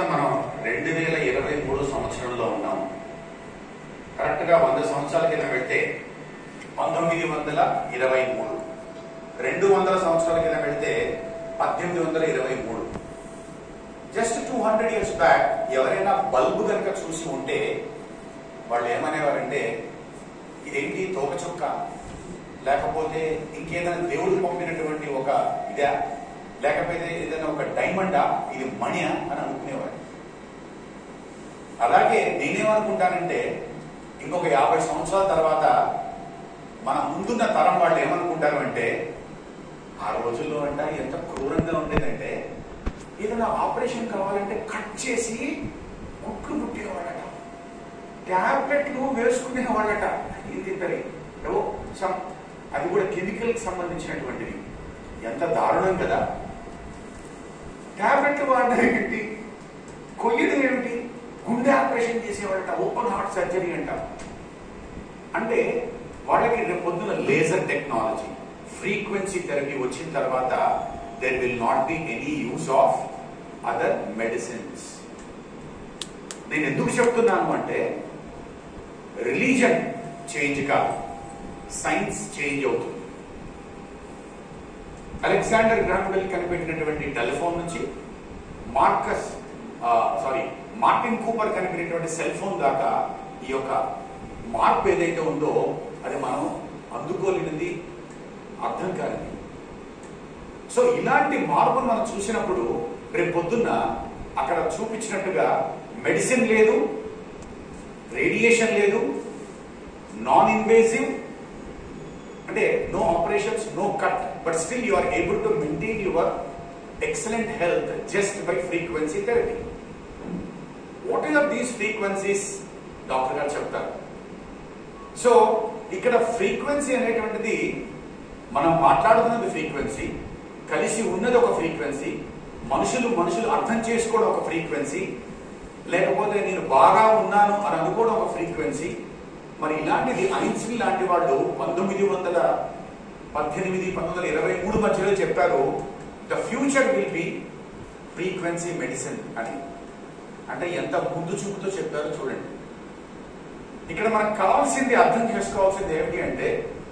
ప్రస్తుతం మనం రెండు వేల ఇరవై మూడు సంవత్సరంలో ఉన్నాం కరెక్ట్ గా వంద సంవత్సరాల కింద పెడితే పంతొమ్మిది వందల ఇరవై మూడు రెండు వందల సంవత్సరాల కింద పెడితే పద్దెనిమిది వందల ఇరవై మూడు just two hundred years back ఎవరైనా బల్బు కనుక చూసి ఉంటే వాళ్ళు ఏమనేవారంటే ఇదేంటి తోక చుక్క లేకపోతే ఇంకేదైనా దేవుడు పంపినటువంటి ఒక ఇదా లేకపోతే ఏదైనా ఒక డైమండా ఇది మణియా అని అనుకునేవాడు అలాగే నేనేమనుకుంటానంటే ఇంకొక యాభై సంవత్సరాల తర్వాత మన ముందున్న తరం వాళ్ళు ఏమనుకుంటారు అంటే ఆ రోజుల్లో అంట ఎంత క్రూరంగా ఉండేదంటే ఏదైనా ఆపరేషన్ కావాలంటే కట్ చేసి కుట్లు కుట్టేవాడట ట్యాబ్లెట్లు వేసుకునే వాళ్ళట ఇది తింటరి ఏవో సమ్ అది కూడా కెమికల్ కి సంబంధించినటువంటిది ఎంత దారుణం కదా ట్యాబ్లెట్లు వాడడం ఏంటి కొయ్యడం ఏమిటి గుండె ఆపరేషన్ చేసేవాళ్ళట ఓపెన్ హార్ట్ సర్జరీ అంట అంటే వాళ్ళకి రేపు పొద్దున లేజర్ టెక్నాలజీ ఫ్రీక్వెన్సీ థెరపీ వచ్చిన తర్వాత there will not be any use of other medicines నేను ఎందుకు చెప్తున్నాను అంటే రిలీజన్ చేంజ్ కాదు సైన్స్ చేంజ్ అవుతుంది అలెగ్జాండర్ గ్రాంబెల్ కనిపెట్టినటువంటి టెలిఫోన్ నుంచి మార్కస్ సారీ మార్టిన్ కూపర్ కనిపెట్టినటువంటి సెల్ ఫోన్ దాకా ఈ యొక్క మార్పు ఏదైతే ఉందో అది మనం అందుకోలేనిది అర్థం కానిది సో ఇలాంటి మార్పును మనం చూసినప్పుడు రేపు పొద్దున్న అక్కడ చూపించినట్టుగా మెడిసిన్ లేదు రేడియేషన్ లేదు నాన్ ఇన్వేజివ్ అంటే no operations no cut but still you are able to maintain your excellent health just by frequency therapy what is of these frequencies doctor గారు చెప్తారు సో ఇక్కడ ఫ్రీక్వెన్సీ అనేటువంటిది మనం మాట్లాడుతున్నది ఫ్రీక్వెన్సీ కలిసి ఉన్నది ఒక ఫ్రీక్వెన్సీ మనుషులు మనుషులు అర్థం చేసుకోవడం ఒక ఫ్రీక్వెన్సీ లేకపోతే నేను బాగా ఉన్నాను అని అనుకోవడం ఒక ఫ్రీక్వెన్సీ మరి ఇలాంటిది ఐన్స్టీన్ లాంటి వాళ్ళు పంతొమ్మిది వందల పద్దెనిమిది పంతొమ్మిది వందల ఇరవై మూడు మధ్యలో చెప్పారు the future will be frequency medicine అని అంటే ఎంత ముందు చూపుతో చెప్పారో చూడండి ఇక్కడ మనకు కావాల్సింది అర్థం చేసుకోవాల్సింది ఏమిటి అంటే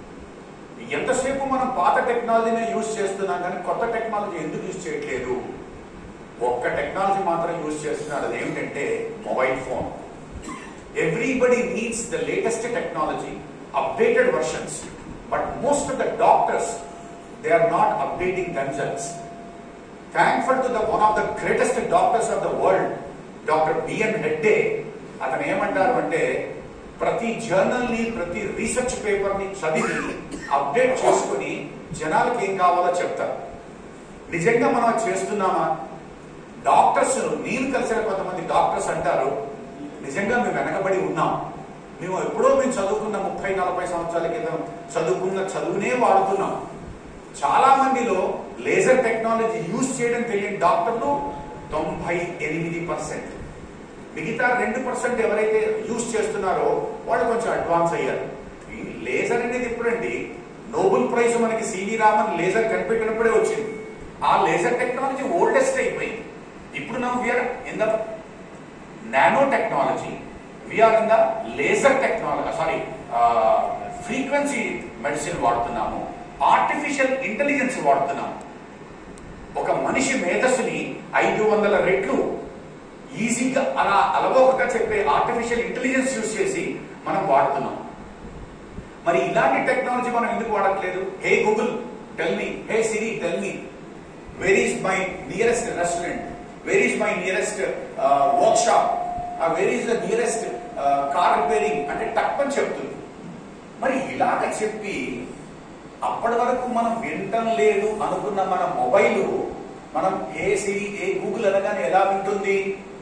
ఎంతసేపు మనం పాత టెక్నాలజీనే యూజ్ చేస్తున్నాం కానీ కొత్త టెక్నాలజీ ఎందుకు యూజ్ చేయట్లేదు ఒక్క టెక్నాలజీ మాత్రం యూజ్ చేస్తున్నారు అది ఏమిటంటే mobile phone everybody needs the latest technology updated versions but most of the doctors they are not updating themselves thankful to the one of the greatest doctors of the world doctor BN Hegde అతను ఏమంటారు అంటే ప్రతి journal ని ప్రతి research paper ని చదివి update చేసుకుని జనాలకు ఏం కావాలో చెప్తారు నిజంగా మనం అది చేస్తున్నామా డాక్టర్స్ నేను కలిసిన కొంతమంది డాక్టర్స్ అంటారు నిజంగా మేము వెనకబడి ఉన్నాం మేము ఎప్పుడో మేము చదువుకున్న ముప్పై నలభై సంవత్సరాల క్రితం చదువుకున్న చదువునే వాడుతున్నాం చాలా మందిలో లేజర్ టెక్నాలజీ యూజ్ చేయడం తెలియని డాక్టర్లు తొంభై ఎనిమిది పర్సెంట్ మిగతా రెండు పర్సెంట్ ఎవరైతే యూజ్ చేస్తున్నారో వాళ్ళు కొంచెం అడ్వాన్స్ అయ్యారు ఈ లేజర్ అనేది ఎప్పుడండి నోబెల్ ప్రైజ్ మనకి సివి రామన్ లేజర్ కనిపెట్టినప్పుడే వచ్చింది ఆ లేజర్ టెక్నాలజీ ఓల్డెస్ట్ అయిపోయింది ఇప్పుడు నా we are in the nano technology we are in the laser technology sorry frequency medicine వాడుతున్నాము ఆర్టిఫిషియల్ ఇంటెలిజెన్స్ వాడుతున్నాము ఒక మనిషి మేధస్సుని ఐదు వందల రెట్లు ఈజీగా అలా అలవోకగా చెప్పే ఆర్టిఫిషియల్ ఇంటెలిజెన్స్ యూజ్ చేసి మనం వాడుతున్నాం మరి ఇలాంటి టెక్నాలజీ మనం ఎందుకు వాడట్లేదు hey Google tell me hey Siri tell me where is my nearest restaurant where is my nearest work shop where is the nearest car repairing అంటే టప్పని చెప్తుంది మరి ఇలాగ చెప్పి అప్పటి వరకు మనం వినటం లేదు అనుకున్న మన మొబైల్ మనం ఏ సిరి ఏ గూగుల్ అనగానే ఎలా వింటుంది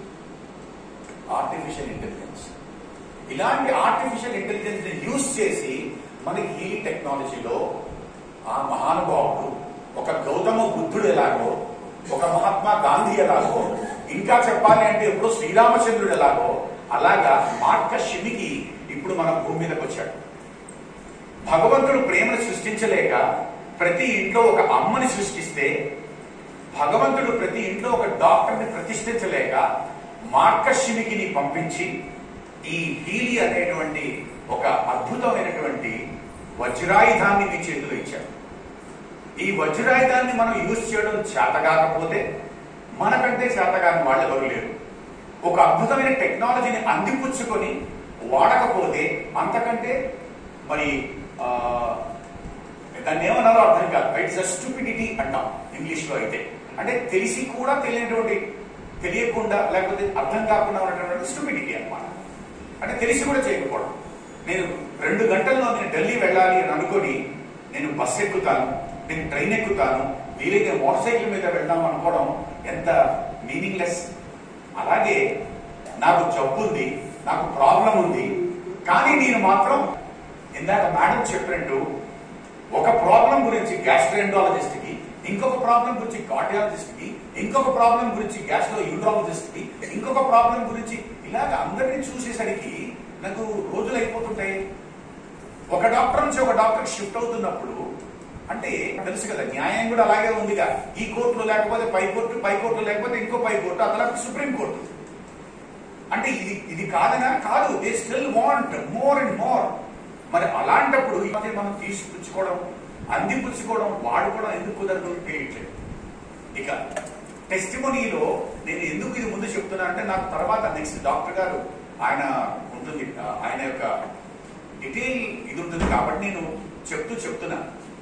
ఆర్టిఫిషియల్ ఇంటెలిజెన్స్ ఇలాంటి ఆర్టిఫిషియల్ ఇంటెలిజెన్స్ ని యూజ్ చేసి మనకి ఈ టెక్నాలజీలో ఆ మహానుభావుడు ఒక గౌతమ బుద్ధుడు ఎలాగో ఒక మహాత్మా గాంధీ ఎలాగో ఇంకా చెప్పాలి అంటే ఎప్పుడు శ్రీరామచంద్రుడు ఎలాగో అలాగా మార్క శివికి ఇప్పుడు మన భూమి మీదకి వచ్చాడు భగవంతుడు ప్రేమను సృష్టించలేక ప్రతి ఇంట్లో ఒక అమ్మని సృష్టిస్తే భగవంతుడు ప్రతి ఇంట్లో ఒక డాక్టర్ని ప్రతిష్ఠించలేక మార్కశినికి పంపించి ఈ హీలి అనేటువంటి ఒక అద్భుతమైనటువంటి వజ్రాయుధాన్ని మీ చేతిలో ఇచ్చాడు ఈ వజ్రాయుధాన్ని మనం యూజ్ చేయడం చేతగాకపోతే మనకంటే చేతగాని వాళ్ళు ఎవరు లేరు ఒక అద్భుతమైన టెక్నాలజీని అందిపుచ్చుకొని వాడకపోతే అంతకంటే మరి ఆ, దాన్ని ఏమన్నారో అర్థం కాదు ఇట్స్ అ స్టూపిడిటీ అంటాం ఇంగ్లీష్ లో అయితే అంటే తెలిసి కూడా తెలియనటువంటి తెలియకుండా లేకపోతే అర్థం కాకుండా ఉన్నటువంటి స్టూపిడిటీ అన్నమాట అంటే తెలిసి కూడా చేయకపోవడం నేను రెండు గంటల్లో నేను ఢిల్లీ వెళ్ళాలి అని అనుకొని నేను బస్ ఎక్కుతాను నేను ట్రైన్ ఎక్కుతాను వీలైతే మోటార్ సైకిల్ మీద వెళ్దాం అనుకోవడం ఎంత మీనింగ్లెస్ అలాగే నాకు జబ్బు ఉంది నాకు ప్రాబ్లం ఉంది కానీ నేను మాత్రం ఇందాక మేడం చెప్పినట్టు ఒక ప్రాబ్లం గురించి గ్యాస్ట్రెండాలజిస్ట్ కి ఇంకొక ప్రాబ్లం గురించి కార్డియాలజిస్ట్ కి ఇంకొక ప్రాబ్లం గురించి గ్యాస్ట్రో యూరాలజిస్ట్ కి ఇంకొక ప్రాబ్లం గురించి ఇలాగ అందరినీ చూసేసరికి నాకు రోజులు అయిపోతుంటాయి ఒక డాక్టర్ నుంచి ఒక డాక్టర్ షిఫ్ట్ అవుతున్నప్పుడు అంటే తెలుసు కదా న్యాయం కూడా అలాగే ఉందిగా ఈ కోర్టులో లేకపోతే పై కోర్టు పై కోర్టు లేకపోతే ఇంకో పై కోర్టు అతను సుప్రీం కోర్టు అంటే ఇది ఇది కాదనా కాదు they still want more and more మరి అలాంటప్పుడు ఈ మధ్య మనం తీసుపుచ్చుకోవడం అందిపుచ్చుకోవడం వాడుకోవడం ఎందుకు కుదరదు తెలియట్లేదు ఇక టెస్టిమోనీలో నేను ఎందుకు ఇది ముందు చెప్తున్నా అంటే నాకు తర్వాత నెక్స్ట్ డాక్టర్ గారు ఆయన ఉంటుంది ఆయన యొక్క డీటెయిల్ ఇది ఉంటుంది కాబట్టి నేను చెప్తూ చెప్తున్నా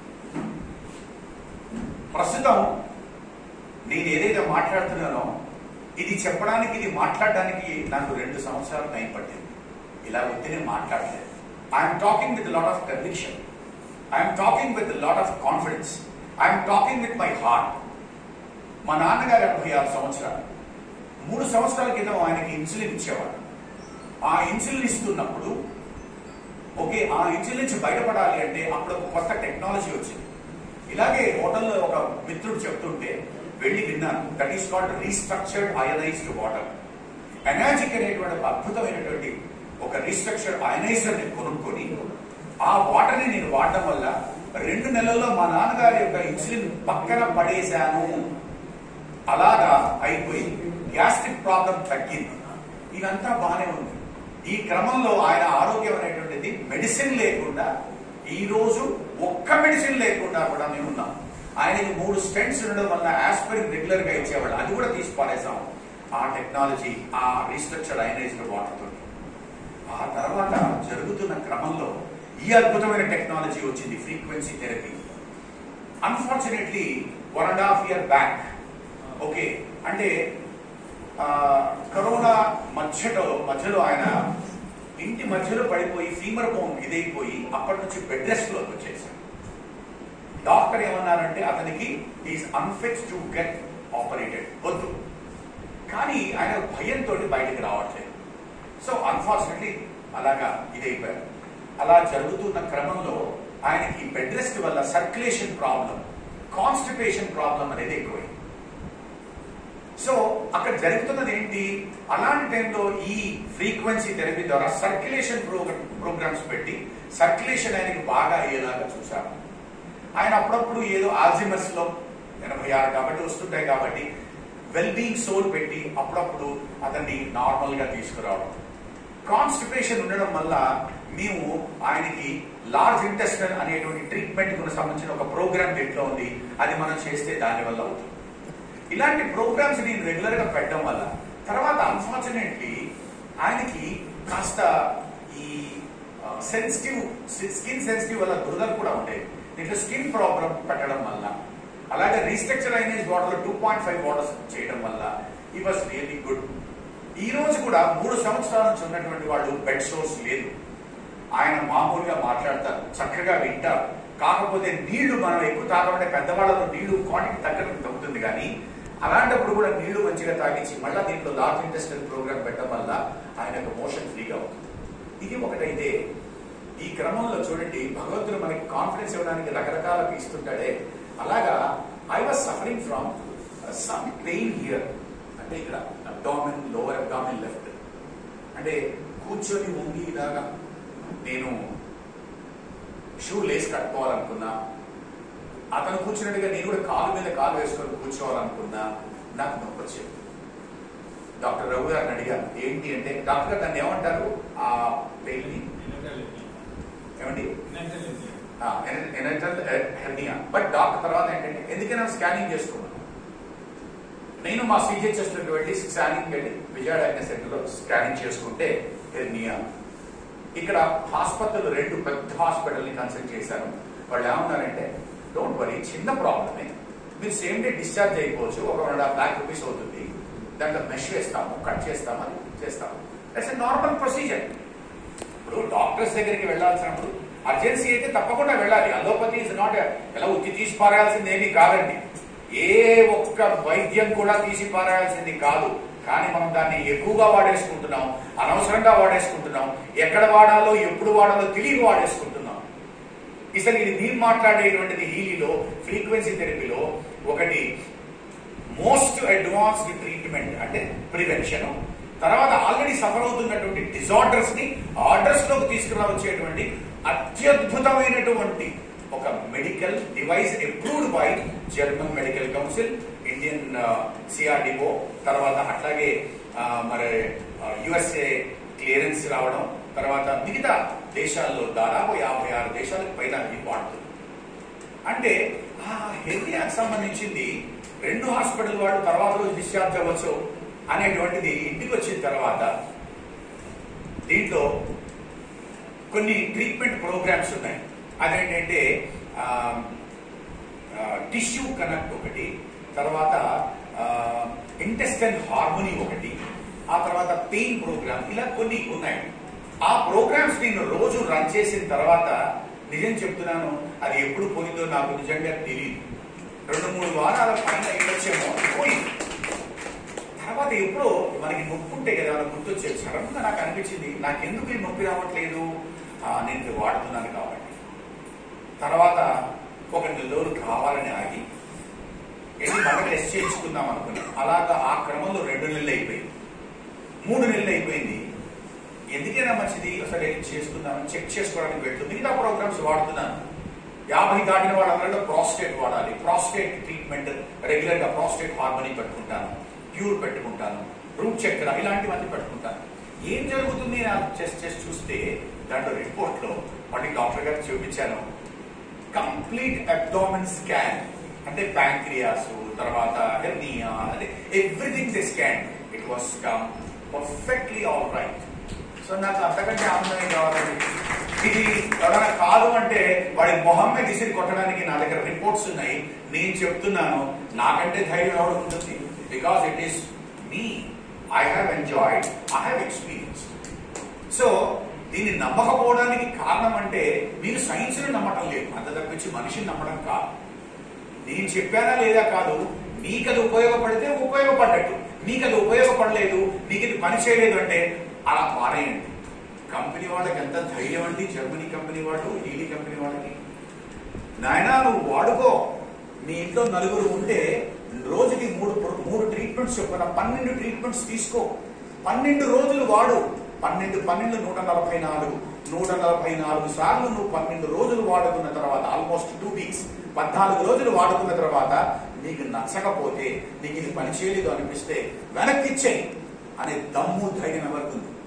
ప్రస్తుతం నేను ఏదైతే మాట్లాడుతున్నానో ఇది చెప్పడానికి ఇది మాట్లాడడానికి నాకు రెండు సంవత్సరాలు టైం పట్టింది ఇలా వద్దని మాట్లాడలేదు I'm talking with lot of conviction I'm talking with lot of confidence I'm talking with my heart మా నాన్నగారు ఎనభై ఆరు సంవత్సరాలు మూడు సంవత్సరాల క్రితం ఆయనకి ఇన్సులిన్ ఇచ్చేవాడు ఆ ఇన్సులిన్ ఇస్తున్నప్పుడు ఓకే ఆ ఇన్సులిన్ నుంచి బయటపడాలి అంటే అప్పుడు ఒక కొత్త టెక్నాలజీ వచ్చింది ఇలాగే హోటల్లో ఒక మిత్రుడు చెప్తుంటే వెళ్ళి విన్నాను that is called restructured ionized water energic అనేటువంటి ఒక అద్భుతమైనటువంటి ఒక రీస్ట్రక్చర్డ్ అయనైజర్ ని కొనుక్కొని ఆ వాటర్ ని నేను వాడడం వల్ల రెండు నెలల్లో మా నాన్నగారి యొక్క ఇన్సులిన్ పక్కన పడేశాను అలాగా అయిపోయింది గ్యాస్ట్రిక్ ప్రాబ్లం తగ్గింది ఇదంతా బాగానే ఉంది ఈ క్రమంలో ఆయన ఆరోగ్యం అనేటువంటిది మెడిసిన్ లేకుండా ఈ రోజు ఒక్క మెడిసిన్ లేకుండా కూడా మేము ఉన్నాం ఆయనకి మూడు స్టెంట్స్ ఉండడం వల్ల ఆస్పిరిన్ రెగ్యులర్ గా ఇచ్చేవాళ్ళు అది కూడా తీసి పారేసాం ఆ టెక్నాలజీ ఆ రీస్ట్రక్చర్ అయనైజ్డ్ వాటర్ తోటి ఆ తర్వాత జరుగుతున్న క్రమంలో ఈ అద్భుతమైన టెక్నాలజీ వచ్చింది frequency therapy unfortunately one and half year back okay అంటే ఆ, కరోనా మధ్యలో మధ్యలో ఆయన ఇంటి మధ్యలో పడిపోయి ఫీమర్ బోన్ ఇదైపోయి అప్పటి నుంచి బెడ్ రెస్ట్ లోకి వచ్చేసాడు డాక్టర్ ఏమన్నారంటే అతనికి is unfit to get operated వద్దు కానీ ఆయన భయంతో బయటికి రావట్లేదు సో అన్ఫార్చునేట్లీ అలాగా ఇదైపోయారు అలా జరుగుతున్న క్రమంలో ఆయనకి బెడ్ రెస్ట్ వల్ల సర్క్యులేషన్ ప్రాబ్లం కాన్స్టిపేషన్ ప్రాబ్లం అనేది ఎక్కువైంది సో అక్కడ జరుగుతున్నది ఏంటి అలాంటి టైంలో ఈ ఫ్రీక్వెన్సీ థెరపీ ద్వారా సర్క్యులేషన్ ప్రోగ్రామ్స్ పెట్టి సర్క్యులేషన్ ఆయనకి బాగా అయ్యేలాగా చూశారు ఆయన అప్పుడప్పుడు ఏదో ఆల్జిమర్స్ లో ఎనభై ఆరు కాబట్టి వస్తుంటాయి కాబట్టి వెల్ బీయింగ్ సోల్ పెట్టి అప్పుడప్పుడు అతన్ని నార్మల్ గా తీసుకురావడం కాన్స్టిపేషన్ ఉండడం వల్ల మేము ఆయనకి లార్జ్ ఇంటెస్టల్ అనేటువంటి ట్రీట్మెంట్ కు సంబంధించిన ఒక ప్రోగ్రామ్ దీంట్లో ఉంది అది మనం చేస్తే దాని వల్ల అవుతుంది ఇలాంటి ప్రోగ్రామ్స్ నేను రెగ్యులర్ గా పెట్టడం వల్ల తర్వాత అన్ఫార్చునేట్లీ ఆయనకి కాస్త ఈ సెన్సిటివ్ స్కిన్ సెన్సిటివ్ వల్ల దురదలు కూడా ఉంటాయి దీంట్లో స్కిన్ ప్రాబ్లం పెట్టడం వల్ల అలాగే రీస్ట్రక్చర్ అయిన water two point five waters చేయడం వల్ల ఈ వాస్ రియలీ గుడ్ ఈ రోజు కూడా మూడు సంవత్సరాల నుంచి ఉన్నటువంటి వాళ్ళు బెడ్ సోర్స్ లేదు ఆయన మామూలుగా మాట్లాడతారు చక్కగా వింటారు కాకపోతే నీళ్లు మనం ఎక్కువ తాగమంటే పెద్దవాళ్ళలో నీళ్లు క్వాంటిటీ తగ్గడం తగ్గుతుంది కానీ అలాంటప్పుడు కూడా నీళ్లు మంచిగా తాగించి మళ్ళీ దీంట్లో లార్జ్ ఇండస్ట్రియల్ ప్రోగ్రామ్ పెట్టడం వల్ల ఆయన యొక్క మోషన్ ఫ్రీగా అవుతుంది ఇది ఒకటైతే ఈ క్రమంలో చూడండి భగవంతుడు మనకి కాన్ఫిడెన్స్ ఇవ్వడానికి రకరకాల ఇస్తుంటాడే అలాగా I was suffering from some pain here అంటే ఇక్కడ అబ్డామిన్ లోవర్ అబ్డామిన్ లెఫ్ట్ అంటే కూర్చొని ఉండి ఇలాగా నేను షూ లేస్ కట్టుకోవాలనుకున్నా అతను కూర్చున్నట్టుగా నేను కూడా కాలు మీద కాలు వేసుకొని కూర్చోవాలనుకున్నా నాకు నొప్పి వచ్చేది డాక్టర్ రఘు గారిని అడిగాను ఏంటి అంటే డాక్టర్ గారు దాన్ని ఏమంటారు ఆ పెయిన్ని ఏమండి ఎనర్జల్ హెర్నియా బట్ డాక్టర్ తర్వాత ఏంటంటే ఎందుకైనా స్కానింగ్ చేసుకున్నాను నేను మా సిజిహెచ్ఎస్ వెళ్ళి స్కానింగ్ వెళ్ళి విజయ డయాగ్నోస్ సెంటర్లో స్కానింగ్ చేసుకుంటే హెర్నియా ఇక్కడ హాస్పిటల్ రెండు పెద్ద హాస్పిటల్ని కన్సల్ట్ చేశాను వాళ్ళు ఏమన్నారంటే డోంట్ వరీ చిన్న ప్రాబ్లమే మీరు సేమ్ డే డిశ్చార్జ్ అయిపోవచ్చు ఒక one and half lakh rupees అవుతుంది దాంట్లో మెష్ వేస్తాము కట్ చేస్తాము అది చేస్తాము దట్స్ ఎ నార్మల్ ప్రొసీజర్ ఇప్పుడు డాక్టర్స్ దగ్గరికి వెళ్ళాల్సినప్పుడు అర్జెన్సీ అయితే తప్పకుండా వెళ్ళాలి అలోపతి ఇస్ నాట్ ఎలా ఉత్తి తీసి పారాయాల్సింది ఏమీ కాదండి ఏ ఒక్క వైద్యం కూడా తీసి పారాయాల్సింది కాదు కానీ మనం దాన్ని ఎక్కువగా వాడేసుకుంటున్నాం అనవసరంగా వాడేసుకుంటున్నాం ఎక్కడ వాడాలో ఎప్పుడు వాడాలో తెలియక వాడేసుకుంటున్నాం అసలు ఇది నేను మాట్లాడేటువంటిది హీలీలో ఫ్రీక్వెన్సీ థెరపీలో ఒకటి మోస్ట్ అడ్వాన్స్డ్ ట్రీట్మెంట్ అంటే ప్రివెన్షన్ తర్వాత ఆల్రెడీ సఫర్ అవుతున్నటువంటి డిజార్డర్స్ ని ఆర్డర్స్ లోకి తీసుకురావచ్చేటువంటి అత్యద్భుతమైనటువంటి ఒక medical device approved by German medical council Indian CRDO తర్వాత అట్లాగే ఆ, మరి యుఎస్ఏ క్లియరెన్స్ రావడం తర్వాత మిగతా దేశాల్లో దాదాపు యాభై ఆరు దేశాలకు పైన ఇది వాడుతుంది అంటే ఆ హెర్నియాకి సంబంధించింది రెండు హాస్పిటల్ వాడు తర్వాత రోజు డిశ్చార్జ్ అవ్వచ్చు అనేటువంటిది ఇంటికి వచ్చిన తర్వాత దీంట్లో కొన్ని ట్రీట్మెంట్ ప్రోగ్రామ్స్ ఉన్నాయి అదేంటంటే టిష్యూ కనెక్ట్ ఒకటి తర్వాత ఇంటెస్టైన్ హార్మోనీ ఒకటి ఆ తర్వాత పెయిన్ ప్రోగ్రామ్ ఇలా కొన్ని ఉన్నాయి ఆ ప్రోగ్రామ్స్ నేను రోజు రన్ చేసిన తర్వాత నిజం చెప్తున్నాను అది ఎప్పుడు పోయిందో నాకు నిజంగా తెలియదు రెండు మూడు వారాల పైన వచ్చేమో పోయింది తర్వాత ఎప్పుడో మనకి నొప్పి ఉంటే కదా మనకు గుర్తొచ్చేది సడన్ గా నాకు అనిపించింది నాకు ఎందుకు ఈ నొప్పి రావట్లేదు ఆ, నేను ఇది వాడుతున్నాను కాబట్టి తర్వాత ఒక నెల రోజులు కావాలని ఆగి వెళ్ళి మళ్ళీ టెస్ట్ చేయించుకుందాం అనుకున్నాను అలాగా ఆ క్రమంలో రెండు నెలలు అయిపోయింది మూడు నెలలు అయిపోయింది ఎందుకైనా మంచిది అసలు ఏం చేసుకుందామని చెక్ చేసుకోవడానికి వెళ్తుంది మిగతా ప్రోగ్రామ్స్ వాడుతున్నాను యాభై దాటిన వాళ్ళందరిలో ప్రాస్టేట్ వాడాలి ప్రాస్టేట్ ట్రీట్మెంట్ రెగ్యులర్ గా ప్రాస్టేట్ హార్మోనీ పెట్టుకుంటాను ప్యూర్ పెట్టుకుంటాను రూట్ చక్ర ఇలాంటివన్నీ పెట్టుకుంటాను ఏం జరుగుతుంది నాకు చెస్ట్ చేసి చూస్తే దాంట్లో రిపోర్ట్ లో మళ్ళీ డాక్టర్ గారికి చూపించాను కంప్లీట్ అబ్డామిన్ స్కాన్ అంటే ప్యాంక్రియాస్ తర్వాత హెర్నియా అంటే everything the scan it was come perfectly all right so నాకు అంతకంటే ఆనందమే కావాలండి ఇది ఎవరైనా కాదు అంటే వాడి మొహం మీద విసిరి కొట్టడానికి నా దగ్గర రిపోర్ట్స్ ఉన్నాయి నేను చెప్తున్నాను నాకంటే ధైర్యం ఎవరు ఉంటుంది because it is me I have enjoyed I have experience so దీన్ని నమ్మకపోవడానికి కారణం అంటే మీరు సైన్స్ ని నమ్మటం లేదు అంత తప్పించి మనిషిని నమ్మడం కాదు నేను చెప్పానా లేదా కాదు మీకు అది ఉపయోగపడితే ఉపయోగపడ్డట్టు మీకు అది ఉపయోగపడలేదు మీకు ఇది పని చేయలేదు అంటే అలా మారేయండి కంపెనీ వాళ్ళకి ఎంత ధైర్యం అండి జర్మనీ కంపెనీ వాళ్ళు హీలీ కంపెనీ వాళ్ళకి నాయనా నువ్వు వాడుకో మీ ఇంట్లో నలుగురు ఉంటే రోజుకి మూడు మూడు ట్రీట్మెంట్స్ చొప్పున పన్నెండు ట్రీట్మెంట్స్ తీసుకో పన్నెండు రోజులు వాడు పన్నెండు పన్నెండు నూట నలభై నాలుగు నూట నలభై నాలుగు సార్లు నువ్వు పన్నెండు రోజులు వాడుకున్న తర్వాత ఆల్మోస్ట్ టూ వీక్స్ పద్నాలుగు రోజులు వాడుకున్న తర్వాత నీకు నచ్చకపోతే నీకు ఇది పని చేయలేదు అనిపిస్తే వెనక్కి ఇచ్చేయి అనే దమ్ము ధైర్యం ఎవరికి ఉంది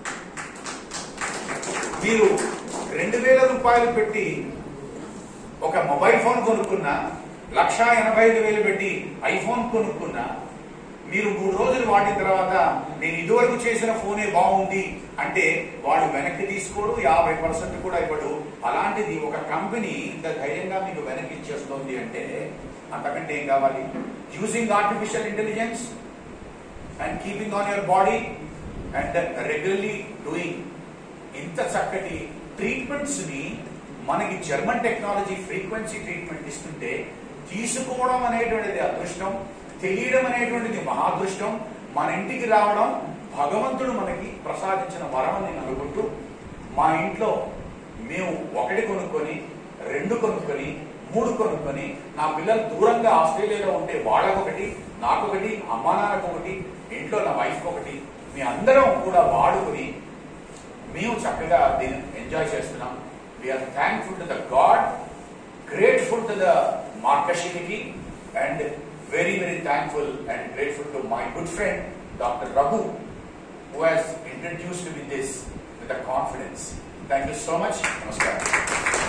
మీరు రెండు వేల రూపాయలు పెట్టి ఒక మొబైల్ ఫోన్ కొనుక్కున్నా లక్ష ఎనభై ఐదు వేలు పెట్టి ఐఫోన్ కొనుక్కున్నా మీరు మూడు రోజులు వాడిన తర్వాత నేను ఇదివరకు చేసిన ఫోనే బాగుంది అంటే వాడు వెనక్కి తీసుకోడు యాభై పర్సెంట్ కూడా ఇవ్వడు అలాంటిది ఒక కంపెనీ ఇంత ధైర్యంగా మీకు వెనక్కి ఇచ్చేస్తుంది అంటే అంతకంటే ఏం కావాలి using artificial intelligence and keeping on your body and regularly doing ఇంత చక్కటి ట్రీట్మెంట్స్ ని మనకి జర్మన్ టెక్నాలజీ ఫ్రీక్వెన్సీ ట్రీట్మెంట్ ఇస్తుంటే తీసుకోవడం అనేటువంటిది అదృష్టం తెలియడం అనేటువంటిది మహాదృష్టం మన ఇంటికి రావడం భగవంతుడు మనకి ప్రసాదించిన వరం అని నేను అనుకుంటూ మా ఇంట్లో మేము ఒకటి కొనుక్కొని రెండు కొనుక్కొని మూడు కొనుక్కొని నా పిల్లలు దూరంగా ఆస్ట్రేలియాలో ఉంటే వాళ్ళకొకటి నాకొకటి అమ్మా నాన్నకొకటి ఇంట్లో నా వైఫ్ ఒకటి మీ అందరం కూడా వాడుకొని మేము చక్కగా దీన్ని ఎంజాయ్ చేస్తున్నాం we are thankful to the god grateful to the మార్కషినికి and very very thankful and grateful to my good friend doctor Raghu who has introduced with this with a confidence. Thank you so much. Namaskar.